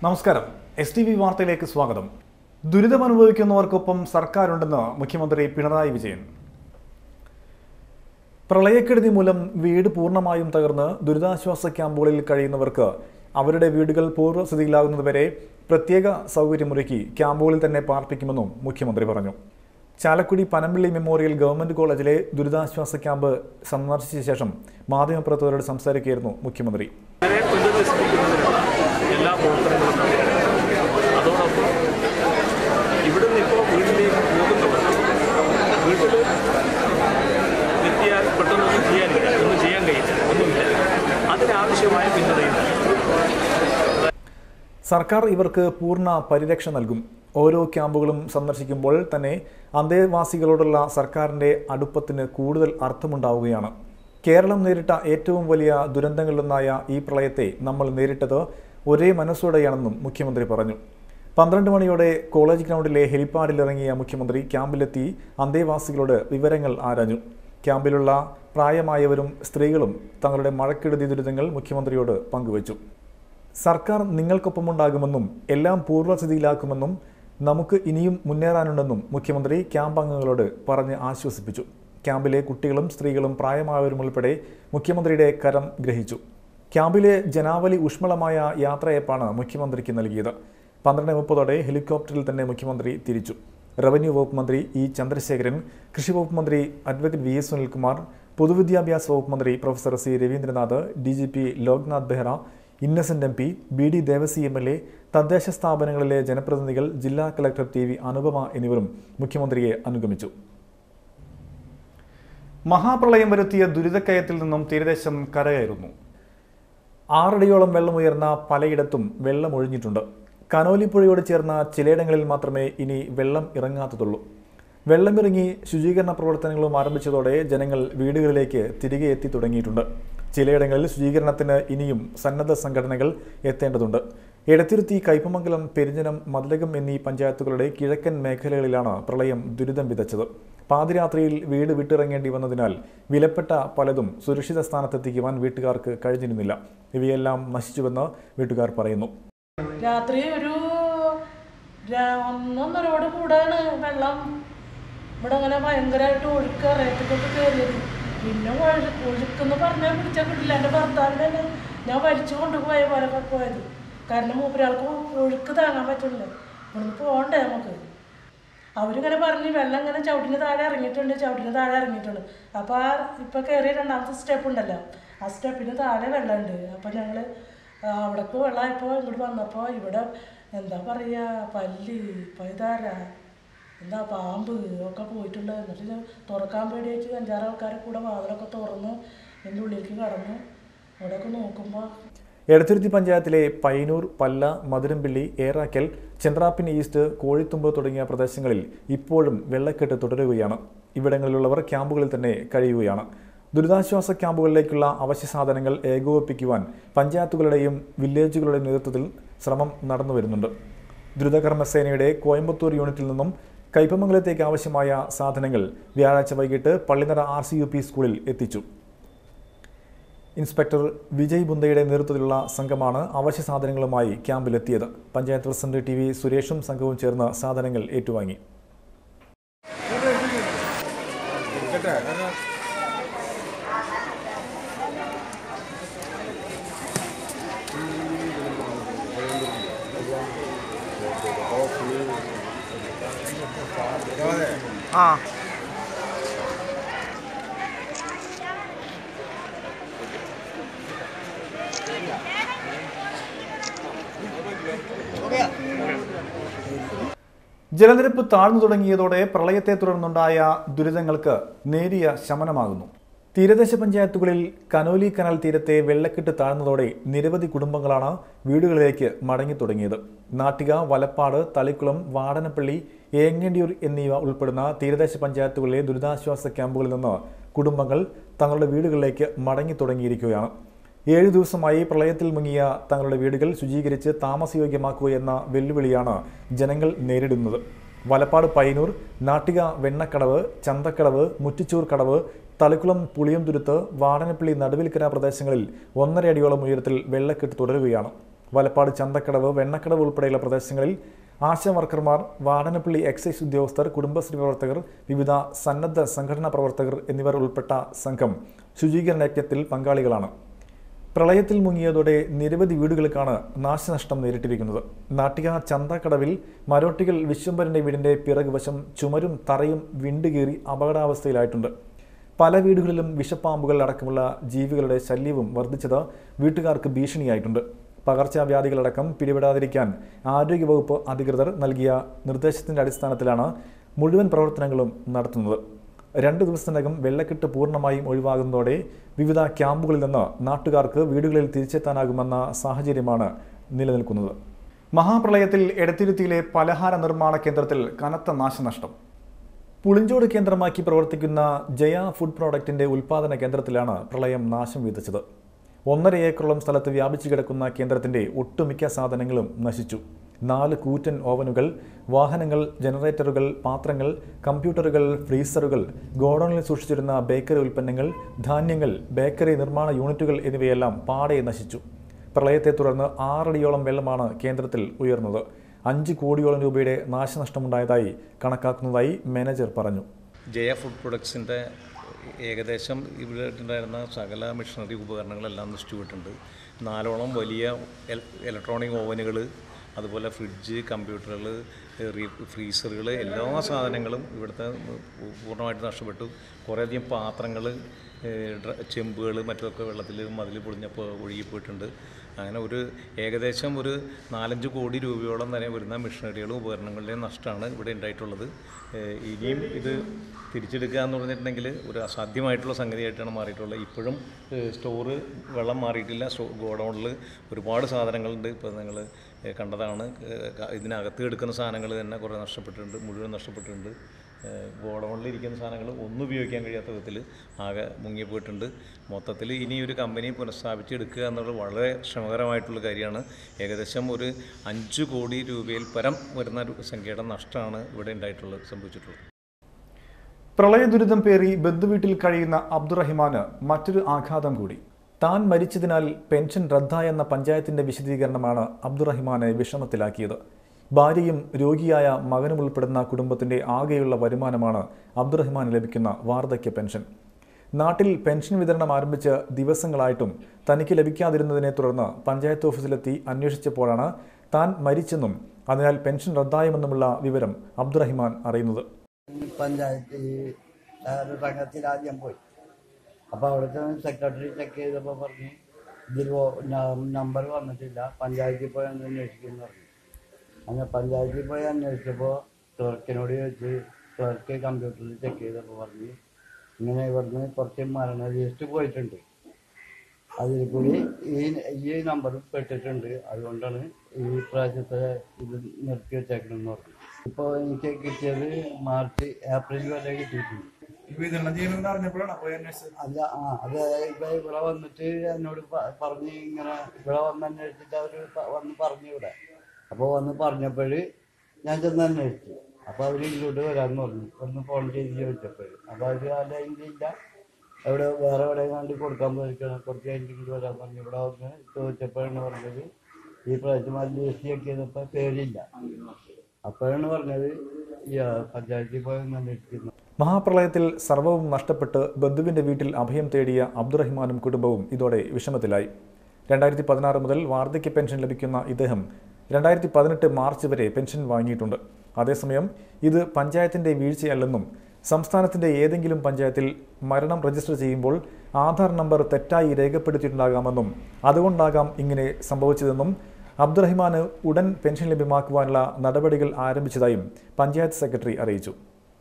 നമസ്കാരം S T V വാർത്തയിലേക്ക് സ്വാഗതം ദുരിതമനുഭവിക്കുന്നവർക്കൊപ്പം സർക്കാരുണ്ടെന്ന് മുഖ്യമന്ത്രി പിണറായി വിജയൻ പ്രളയക്കെടുതി മൂലം വീട് പൂർണ്ണമായും തകർന്ന് ദുരിതാശ്വാസ ക്യാമ്പുകളിൽ കഴിയുന്നവർക്ക് അവരുടെ വീടുകൾ പൂർവ്വസ്ഥിതിയിലാകുന്നതുവരെ പ്രത്യേക സൗകര്യമൊരുക്കി ക്യാമ്പുകളിൽ തന്നെ പാർപ്പിക്കുമെന്നും മുഖ്യമന്ത്രി പറഞ്ഞു ചാലക്കുടി പനമ്പിള്ളി മെമ്മോറിയൽ ഗവൺമെന്റ് കോളേജിലെ ദുരിതാശ്വാസ ക്യാമ്പ് സന്ദർശിച്ച ശേഷം മാധ്യമപ്രവർത്തകരോട് സംസാരിക്കുകയായിരുന്നു മുഖ്യമന്ത്രി അവരെ പുനരധിവസിപ്പിക്കുന്നതിനുള്ള എല്ലാ പ്രവർത്തനങ്ങളും നടത്തും അതോടൊപ്പം ഇവിടുന്ന് ഇപ്പോൾ വീട്ടിലേക്ക് പോകുന്നവർ വീട്ടിൽ എത്തിയാൽ പെട്ടെന്നൊന്നും ചെയ്യാനില്ല ഒന്നും ചെയ്യാൻ കഴിയില്ല ഒന്നുമില്ല അതിനാവശ്യമായ പിന്തുണയും സർക്കാർ ഇവർക്ക് പൂർണ്ണ പരിരക്ഷ നൽകും ഓരോ ക്യാമ്പുകളും സന്ദർശിക്കുമ്പോൾ തന്നെ അന്തേവാസികളോടുള്ള സർക്കാരിൻ്റെ അടുപ്പത്തിന് കൂടുതൽ അർത്ഥമുണ്ടാവുകയാണ് കേരളം നേരിട്ട ഏറ്റവും വലിയ ദുരന്തങ്ങളിലൊന്നായ ഈ പ്രളയത്തെ നമ്മൾ നേരിട്ടത് ഒരേ മനസ്സോടെയാണെന്നും മുഖ്യമന്ത്രി പറഞ്ഞു പന്ത്രണ്ട് മണിയോടെ കോളേജ് ഗ്രൗണ്ടിലെ ഹെലിപ്പാഡിലിറങ്ങിയ മുഖ്യമന്ത്രി ക്യാമ്പിലെത്തി അന്തേവാസികളോട് വിവരങ്ങൾ ആരാഞ്ഞു ക്യാമ്പിലുള്ള പ്രായമായവരും സ്ത്രീകളും തങ്ങളുടെ മഴക്കെടുതി ദുരിതങ്ങൾ മുഖ്യമന്ത്രിയോട് പങ്കുവച്ചു സർക്കാർ നിങ്ങൾക്കൊപ്പമുണ്ടാകുമെന്നും എല്ലാം പൂർവ്വസ്ഥിതിയിലാക്കുമെന്നും നമുക്ക് ഇനിയും മുന്നേറാനുണ്ടെന്നും മുഖ്യമന്ത്രി ക്യാമ്പ് അംഗങ്ങളോട് പറഞ്ഞ് ആശ്വസിപ്പിച്ചു ക്യാമ്പിലെ കുട്ടികളും സ്ത്രീകളും പ്രായമായവരും ഉൾപ്പെടെ മുഖ്യമന്ത്രിയുടെ കരം ഗ്രഹിച്ചു ക്യാമ്പിലെ ജനാവലി ഊഷ്മളമായ യാത്രയപ്പാണ് മുഖ്യമന്ത്രിക്ക് നൽകിയത് പന്ത്രണ്ട് മുപ്പതോടെ ഹെലികോപ്റ്ററിൽ തന്നെ മുഖ്യമന്ത്രി തിരിച്ചു റവന്യൂ വകുപ്പ് മന്ത്രി ഇ ചന്ദ്രശേഖരൻ കൃഷി വകുപ്പ് മന്ത്രി അഡ്വക്കേറ്റ് വി എസ് സുനിൽകുമാർ പൊതുവിദ്യാഭ്യാസ വകുപ്പ് മന്ത്രി professor C Raveendranath D G P Loknath Behra Innocent M P B D Devassy M L A തദ്ദേശ സ്ഥാപനങ്ങളിലെ ജനപ്രതിനിധികൾ ജില്ലാ കളക്ടർ ടി വി അനുപമ എന്നിവരും മുഖ്യമന്ത്രിയെ അനുഗമിച്ചു മഹാപ്രളയം വരുത്തിയ ദുരിതക്കയത്തിൽ നിന്നും തീരദേശം കരകയറുന്നു ആറടിയോളം വെള്ളമുയർന്ന പലയിടത്തും വെള്ളം ഒഴിഞ്ഞിട്ടുണ്ട് കനോലിപ്പുഴയോട് ചേർന്ന ചിലയിടങ്ങളിൽ മാത്രമേ ഇനി വെള്ളം ഇറങ്ങാത്തതുള്ളൂ വെള്ളമിറങ്ങി ശുചീകരണ പ്രവർത്തനങ്ങളും ആരംഭിച്ചതോടെ ജനങ്ങൾ വീടുകളിലേക്ക് തിരികെ എത്തി തുടങ്ങിയിട്ടുണ്ട് ചിലയിടങ്ങളിൽ ശുചീകരണത്തിന് ഇനിയും സന്നദ്ധ സംഘടനകൾ എത്തേണ്ടതുണ്ട് എടത്തിരുത്തി കയ്പമംഗലം പെരിഞ്ഞനം മതിലകം എന്നീ പഞ്ചായത്തുകളുടെ കിഴക്കൻ മേഖലകളിലാണ് പ്രളയം ദുരിതം വിതച്ചത് പാതിരാത്രിയിൽ വീട് വിട്ടിറങ്ങേണ്ടി വന്നതിനാൽ വിലപ്പെട്ട പലതും സുരക്ഷിത സ്ഥാനത്തെത്തിക്കുവാൻ വീട്ടുകാർക്ക് കഴിഞ്ഞിരുന്നില്ല ഇവയെല്ലാം നശിച്ചുവെന്ന് വീട്ടുകാർ പറയുന്നു രാത്രി ഒരു ര- ഒന്നൊന്നരയോട് കൂടാണ് വെള്ളം ഇവിടെ അങ്ങനെ ഭയങ്കരമായിട്ട് ഒഴുക്ക് റേറ്റൊക്കെ കയറിയത് പിന്നെ ഒഴു- ഒഴുക്കെന്ന് പറഞ്ഞാൽ പിടിച്ചാൽ കിട്ടില്ല എൻ്റെ ഭർത്താവിനെ തന്നെ ഞാൻ വലിച്ചു കൊണ്ടുപോയ പോലെ പോയത് കാരണം മൂപ്പരാൾക്ക് ഒഴുക്ക് താങ്ങാൻ പറ്റില്ല ഇവിടുന്ന് പോകണ്ടേ നമുക്ക് അവരിങ്ങനെ പറഞ്ഞ് വെള്ളം ഇങ്ങനെ ചവിട്ടിന് താഴെ ഇറങ്ങിയിട്ടുണ്ട് ചവിട്ടിന് താഴെ ഇറങ്ങിയിട്ടുണ്ട് അപ്പോൾ ആ ഇപ്പോൾ കയറിയ രണ്ടാമത്തെ സ്റ്റെപ്പ് ഉണ്ടല്ലോ ആ സ്റ്റെപ്പിന് താഴെ വെള്ളമുണ്ട് അപ്പോൾ ഞങ്ങൾ അവിടേക്ക് വെള്ളമായപ്പോൾ ഇങ്ങോട്ട് വന്നപ്പോൾ ഇവിടെ എന്താ പറയുക പല്ലി പൈതാര എന്താ പാമ്പ് ഒക്കെ പോയിട്ടുണ്ട് എന്നിട്ട് ഞാൻ തുറക്കാൻ പേടിയായിട്ട് അഞ്ചാറ് ആൾക്കാരെ കൂടെ വാതിലൊക്കെ തുറന്ന് എൻ്റെ ഉള്ളിലേക്ക് കടന്നു അവിടെയൊക്കെ നോക്കുമ്പോൾ എടത്തുരുത്തി പഞ്ചായത്തിലെ പയ്യന്നൂർ പല്ല മധുരംപിള്ളി ഏറാക്കൽ ചന്ദ്രാപ്പിൻ ഈസ്റ്റ് കോഴിത്തുമ്പ് തുടങ്ങിയ പ്രദേശങ്ങളിൽ ഇപ്പോഴും വെള്ളക്കെട്ട് തുടരുകയാണ് ഇവിടങ്ങളിലുള്ളവർ ക്യാമ്പുകളിൽ തന്നെ കഴിയുകയാണ് ദുരിതാശ്വാസ ക്യാമ്പുകളിലേക്കുള്ള അവശ്യ സാധനങ്ങൾ ഏകോപിപ്പിക്കുവാൻ പഞ്ചായത്തുകളുടെയും വില്ലേജുകളുടെയും നേതൃത്വത്തിൽ ശ്രമം നടന്നു വരുന്നുണ്ട് ദ്രുതകർമ്മസേനയുടെ കോയമ്പത്തൂർ യൂണിറ്റിൽ നിന്നും കൈപ്പമംഗലത്തേക്ക് ആവശ്യമായ സാധനങ്ങൾ വ്യാഴാഴ്ച വൈകിട്ട് Pallinada R C U P സ്കൂളിൽ എത്തിച്ചു ഇൻസ്പെക്ടർ വിജയ് ബുന്ദയുടെ നേതൃത്വത്തിലുള്ള സംഘമാണ് അവശ്യ സാധനങ്ങളുമായി ക്യാമ്പിലെത്തിയത് പഞ്ചായത്ത് പ്രസിഡന്റ് ടി വി സുരേഷും സംഘവും ചേർന്ന് സാധനങ്ങൾ ഏറ്റുവാങ്ങി ജലനിരപ്പ് താഴ്ന്നു തുടങ്ങിയതോടെ പ്രളയത്തെ തുടർന്നുണ്ടായ ദുരിതങ്ങൾക്ക് നേരിയ ശമനമാകുന്നു തീരദേശ പഞ്ചായത്തുകളിൽ കനോലി കനാൽ തീരത്തെ വെള്ളക്കെട്ട് താഴ്ന്നതോടെ നിരവധി കുടുംബങ്ങളാണ് വീടുകളിലേക്ക് മടങ്ങി തുടങ്ങിയത് നാട്ടിക വലപ്പാട് തളിക്കുളം വാടനപ്പള്ളി ഏങ്ങണ്ടിയൂർ എന്നിവ ഉൾപ്പെടുന്ന തീരദേശ പഞ്ചായത്തുകളിലെ ദുരിതാശ്വാസ ക്യാമ്പുകളിൽ നിന്ന് കുടുംബങ്ങൾ തങ്ങളുടെ വീടുകളിലേക്ക് മടങ്ങി തുടങ്ങിയിരിക്കുകയാണ് ഏഴു ദിവസമായി പ്രളയത്തിൽ മുങ്ങിയ തങ്ങളുടെ വീടുകൾ ശുചീകരിച്ച് താമസയോഗ്യമാക്കുക എന്ന വെല്ലുവിളിയാണ് ജനങ്ങൾ നേരിടുന്നത് വലപ്പാട് പയ്യന്നൂർ നാട്ടിക വെണ്ണക്കടവ് ചന്തക്കടവ് മുറ്റിച്ചൂർ കടവ് തളിക്കുളം പുളിയംതുരുത്ത് വാടനപ്പള്ളി നടുവിൽക്കര പ്രദേശങ്ങളിൽ ഒന്നര അടിയോളം ഉയരത്തിൽ വെള്ളക്കെട്ട് തുടരുകയാണ് വലപ്പാട് ചന്തക്കടവ് വെണ്ണക്കടവ് ഉൾപ്പെടെയുള്ള പ്രദേശങ്ങളിൽ ആശാ വർക്കർമാർ വാടനപ്പള്ളി എക്സൈസ് ഉദ്യോഗസ്ഥർ കുടുംബശ്രീ പ്രവർത്തകർ വിവിധ സന്നദ്ധ സംഘടനാ പ്രവർത്തകർ എന്നിവർ ഉൾപ്പെട്ട സംഘം ശുചീകരണ യജ്ഞത്തിൽ പങ്കാളികളാണ് പ്രളയത്തിൽ മുങ്ങിയതോടെ നിരവധി വീടുകൾക്കാണ് നാശനഷ്ടം നേരിട്ടിരിക്കുന്നത് നാട്ടിക ചന്തക്കടവിൽ മരോട്ടികൾ വിശ്വംഭരന്റെ വീടിന്റെ പിറകുവശം ചുമരും തറയും വിണ്ടുകീറി അപകടാവസ്ഥയിലായിട്ടുണ്ട് പല വീടുകളിലും വിഷപ്പാമ്പുകൾ അടക്കമുള്ള ജീവികളുടെ ശല്യവും വർദ്ധിച്ചത് വീട്ടുകാർക്ക് ഭീഷണിയായിട്ടുണ്ട് പകർച്ചവ്യാധികളടക്കം പിടിപെടാതിരിക്കാൻ ആരോഗ്യവകുപ്പ് അധികൃതർ നൽകിയ നിർദ്ദേശത്തിന്റെ അടിസ്ഥാനത്തിലാണ് മുഴുവൻ പ്രവർത്തനങ്ങളും നടത്തുന്നത് രണ്ട് ദിവസത്തിനകം വെള്ളക്കെട്ട് പൂർണ്ണമായും ഒഴിവാകുന്നതോടെ വിവിധ ക്യാമ്പുകളിൽ നിന്ന് നാട്ടുകാർക്ക് വീടുകളിൽ തിരിച്ചെത്താനാകുമെന്ന സാഹചര്യമാണ് നിലനിൽക്കുന്നത് മഹാപ്രളയത്തിൽ എടത്തിരുത്തിയിലെ പലഹാര നിർമ്മാണ കേന്ദ്രത്തിൽ കനത്ത നാശനഷ്ടം പുളിഞ്ചോട് കേന്ദ്രമാക്കി പ്രവർത്തിക്കുന്ന ജയ ഫുഡ് പ്രോഡക്റ്റിന്റെ ഉൽപ്പാദന കേന്ദ്രത്തിലാണ് പ്രളയം നാശം വിതച്ചത് ഒന്നര ഏക്കറോളം സ്ഥലത്ത് വ്യാപിച്ചു കിടക്കുന്ന കേന്ദ്രത്തിന്റെ ഒട്ടുമിക്ക സാധനങ്ങളും നശിച്ചു നാല് കൂറ്റൻ ഓവനുകൾ വാഹനങ്ങൾ ജനറേറ്ററുകൾ പാത്രങ്ങൾ കമ്പ്യൂട്ടറുകൾ ഫ്രീസറുകൾ ഗോഡൌണിൽ സൂക്ഷിച്ചിരുന്ന ബേക്കറി ഉൽപ്പന്നങ്ങൾ ധാന്യങ്ങൾ ബേക്കറി നിർമ്മാണ യൂണിറ്റുകൾ എന്നിവയെല്ലാം പാടെ നശിച്ചു പ്രളയത്തെ തുടർന്ന് ആറടിയോളം വെള്ളമാണ് കേന്ദ്രത്തിൽ ഉയർന്നത് അഞ്ച് കോടിയോളം രൂപയുടെ നാശനഷ്ടമുണ്ടായതായി കണക്കാക്കുന്നതായി മാനേജർ പറഞ്ഞു ജയ ഫുഡ് പ്രൊഡക്ട്സിൻ്റെ ഏകദേശം ഇവിടെ ഉണ്ടായിരുന്ന സകല മെഷീനറി ഉപകരണങ്ങളെല്ലാം നശിച്ചുപോയിട്ടുണ്ട് നാലോളം വലിയ ഇലക്ട്രോണിക് ഓവനുകൾ അതുപോലെ ഫ്രിഡ്ജ് കമ്പ്യൂട്ടറുകൾ ഫ്രീസറുകൾ എല്ലാ സാധനങ്ങളും ഇവിടുത്തെ പൂർണ്ണമായിട്ട് നഷ്ടപ്പെട്ടു കുറേയധികം പാത്രങ്ങൾ ചെമ്പുകൾ മറ്റൊക്കെ വെള്ളത്തിൽ മതിൽ പൊളിഞ്ഞപ്പോൾ ഒഴുകിപ്പോയിട്ടുണ്ട് അങ്ങനെ ഒരു ഏകദേശം ഒരു നാലഞ്ച് കോടി രൂപയോളം തന്നെ വരുന്ന മെഷീനറികളും ഉപകരണങ്ങളുടെയും നഷ്ടമാണ് ഇവിടെ ഉണ്ടായിട്ടുള്ളത് ഏഹ് ഇനിയും ഇത് തിരിച്ചെടുക്കുക എന്ന് പറഞ്ഞിട്ടുണ്ടെങ്കിൽ ഒരു അസാധ്യമായിട്ടുള്ള സംഗതിയായിട്ടാണ് മാറിയിട്ടുള്ളത് ഇപ്പോഴും സ്റ്റോറ് വെള്ളം മാറിയിട്ടില്ല സ്റ്റോ ഗോഡൗണിൽ ഒരുപാട് സാധനങ്ങളുണ്ട് ഇപ്പോൾ നിങ്ങൾ കണ്ടതാണ് ഏഹ് ക- ഇതിനകത്ത് എടുക്കുന്ന സാധനങ്ങൾ തന്നെ കുറേ നഷ്ടപ്പെട്ടിട്ടുണ്ട് മുഴുവൻ നഷ്ടപ്പെട്ടിട്ടുണ്ട് ഗോഡൗണിൽ ഇരിക്കുന്ന സാധനങ്ങൾ ഒന്നും ഉപയോഗിക്കാൻ കഴിയാത്ത വിധത്തിൽ ആകെ മുങ്ങിപ്പോയിട്ടുണ്ട് മൊത്തത്തിൽ ഇനി ഒരു കമ്പനി പുനഃസ്ഥാപിച്ചെടുക്കുക എന്നുള്ളത് വളരെ ശ്രമകരമായിട്ടുള്ള കാര്യമാണ് ഏകദേശം ഒരു അഞ്ച് കോടി രൂപയിൽ പരം വരുന്ന ഒരു സംഖ്യയുടെ നഷ്ടമാണ് ഇവിടെ ഉണ്ടായിട്ടുള്ളത് സംഭവിച്ചിട്ടുള്ളത് പ്രളയ ദുരിതം പേറി ബന്ധുവീട്ടിൽ കഴിയുന്ന അബ്ദുറഹിമാന് മറ്റൊരു ആഘാതം കൂടി താൻ മരിച്ചതിനാൽ പെൻഷൻ റദ്ദായെന്ന പഞ്ചായത്തിന്റെ വിശദീകരണമാണ് അബ്ദുറഹിമാനെ വിഷമത്തിലാക്കിയത് ഭാര്യയും രോഗിയായ മകനും ഉൾപ്പെടുന്ന കുടുംബത്തിന്റെ ആകെയുള്ള വരുമാനമാണ് അബ്ദുറഹിമാന് ലഭിക്കുന്ന വാർദ്ധക്യ പെൻഷൻ നാട്ടിൽ പെൻഷൻ വിതരണം ആരംഭിച്ച് ദിവസങ്ങളായിട്ടും തനിക്ക് ലഭിക്കാതിരുന്നതിനെ തുടർന്ന് പഞ്ചായത്ത് ഓഫീസിലെത്തി അന്വേഷിച്ചപ്പോഴാണ് താൻ മരിച്ചെന്നും അതിനാൽ പെൻഷൻ റദ്ദായുമെന്നുമുള്ള വിവരം അബ്ദുറഹിമാൻ അറിയുന്നത് പഞ്ചായത്തിൽ ഒരു സംഘത്തിൽ ആദ്യം പോയി അപ്പോൾ അവിടുത്തെ സെക്രട്ടറി ചെക്ക് ചെയ്തപ്പോൾ പറഞ്ഞ് ഇതിൽ നമ്പർ വന്നിട്ടില്ല പഞ്ചായത്തിൽ പോയി ഒന്ന് അന്വേഷിക്കുമെന്ന് പറഞ്ഞു അങ്ങനെ പഞ്ചായത്തിൽ പോയി അന്വേഷിച്ചപ്പോൾ ക്ലർക്കിനോട് ചോദിച്ച് ക്ലർക്ക് കമ്പ്യൂട്ടറിൽ ചെക്ക് ചെയ്തപ്പോൾ പറഞ്ഞ് ഇങ്ങനെ ഇവിടുന്ന് കുറച്ച് മരണ ലിസ്റ്റ് പോയിട്ടുണ്ട് അതിൽ കൂടി ഈ ഈ നമ്പറും പെട്ടിട്ടുണ്ട് അതുകൊണ്ടാണ് ഈ പ്രാവശ്യത്തെ ഇത് നിർത്തി വെച്ചേക്കണമെന്ന് പറഞ്ഞു ഇപ്പോൾ എനിക്ക് കിട്ടിയത് മാർച്ച് ഏപ്രിൽ വരെ കിട്ടിയിട്ടുണ്ട് വിതരണം ചെയ്യുമെന്ന് അറിഞ്ഞപ്പോഴാണ് പോയി അന്വേഷിച്ചത് അല്ല ആ അത് ഇപ്പൊ ഇവിടെ വന്നിട്ട് എന്നോട് പ- പറഞ്ഞ് ഇങ്ങനെ ഇവിടെ വന്ന് അന്വേഷിച്ചിട്ട് അവര് പ- വന്ന് പറഞ്ഞു ഇവിടെ അപ്പോൾ വന്ന് പറഞ്ഞപ്പോൾ ഞാൻ ചെന്ന് അന്വേഷിച്ചു അപ്പോൾ അവർ ഇങ്ങോട്ട് വരാമെന്ന് പറഞ്ഞു ഒന്ന് ഫോൺ ചെയ്ത് ചോദിച്ചപ്പോൾ അപ്പോൾ അവർ ആ ലൈനിലില്ല എവിടെ വേറെ എവിടെ കണ്ട് കൊടുക്കാൻ പോയിരിക്കണം കുറച്ച് കഴിഞ്ഞിട്ട് ഇങ്ങോട്ട് വരാൻ പറഞ്ഞു ഇവിടെ വന്ന് ചോദിച്ചപ്പോഴാണ് പറഞ്ഞത് ഈ പ്രാവശ്യം ആ ലിസ്റ്റ് ചെക്ക് ചെയ്തപ്പോൾ പേരില്ല അപ്പോഴാണ് പറഞ്ഞത് ഈ ആ, പഞ്ചായത്തിൽ പോയി ഒന്ന് അന്വേഷിക്കുന്നു മഹാപ്രളയത്തിൽ സർവവും നഷ്ടപ്പെട്ട് ബന്ധുവിന്റെ വീട്ടിൽ അഭയം തേടിയ അബ്ദുറഹിമാനും കുടുംബവും ഇതോടെ വിഷമത്തിലായി രണ്ടായിരത്തി പതിനാറ് മുതൽ വാർദ്ധക്യ പെൻഷൻ ലഭിക്കുന്ന ഇദ്ദേഹം രണ്ടായിരത്തി പതിനെട്ട് മാർച്ച് വരെ പെൻഷൻ വാങ്ങിയിട്ടുണ്ട് അതേസമയം ഇത് പഞ്ചായത്തിന്റെ വീഴ്ചയല്ലെന്നും സംസ്ഥാനത്തിന്റെ ഏതെങ്കിലും പഞ്ചായത്തിൽ മരണം രജിസ്റ്റർ ചെയ്യുമ്പോൾ ആധാർ നമ്പർ തെറ്റായി രേഖപ്പെടുത്തിയിട്ടുണ്ടാകാമെന്നും അതുകൊണ്ടാകാം ഇങ്ങനെ സംഭവിച്ചതെന്നും അബ്ദുറഹിമാന് ഉടൻ പെൻഷൻ ലഭ്യമാക്കുവാനുള്ള നടപടികൾ ആരംഭിച്ചതായും പഞ്ചായത്ത് സെക്രട്ടറി അറിയിച്ചു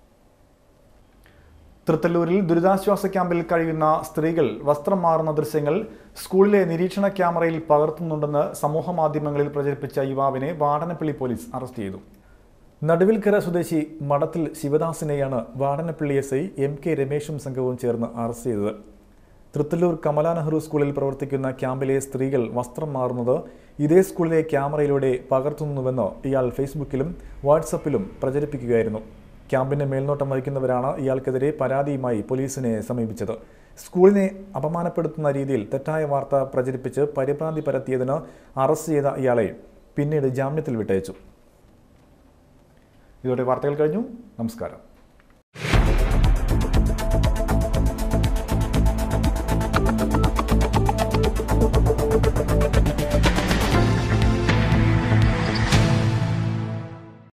തൃത്തല്ലൂരിൽ ദുരിതാശ്വാസ ക്യാമ്പിൽ കഴിയുന്ന സ്ത്രീകൾ വസ്ത്രം മാറുന്ന ദൃശ്യങ്ങൾ സ്കൂളിലെ നിരീക്ഷണ ക്യാമറയിൽ പകർത്തുന്നുണ്ടെന്ന് സമൂഹമാധ്യമങ്ങളിൽ പ്രചരിപ്പിച്ച യുവാവിനെ വാടനപ്പള്ളി പോലീസ് അറസ്റ്റ് ചെയ്തു നടുവിൽക്കര സ്വദേശി മഠത്തിൽ ശിവദാസിനെയാണ് Vadanappally S I M K രമേശും സംഘവും ചേർന്ന് അറസ്റ്റ് ചെയ്തത് തൃത്തല്ലൂർ കമലാ നെഹ്റു സ്കൂളിൽ പ്രവർത്തിക്കുന്ന ക്യാമ്പിലെ സ്ത്രീകൾ വസ്ത്രം മാറുന്നത് ഇതേ സ്കൂളിലെ ക്യാമറയിലൂടെ പകർത്തുന്നുവെന്ന് ഇയാൾ ഫേസ്ബുക്കിലും വാട്സപ്പിലും പ്രചരിപ്പിക്കുകയായിരുന്നു ക്യാമ്പിന്റെ മേൽനോട്ടം വഹിക്കുന്നവരാണ് ഇയാൾക്കെതിരെ പരാതിയുമായി പോലീസിനെ സമീപിച്ചത് സ്കൂളിനെ അപമാനപ്പെടുത്തുന്ന രീതിയിൽ തെറ്റായ വാർത്ത പ്രചരിപ്പിച്ച് പരിഭ്രാന്തി പരത്തിയതിന് അറസ്റ്റ് ചെയ്ത ഇയാളെ പിന്നീട് ജാമ്യത്തിൽ വിട്ടയച്ചു ഇതോടെ വാർത്തകൾ കഴിഞ്ഞു നമസ്കാരം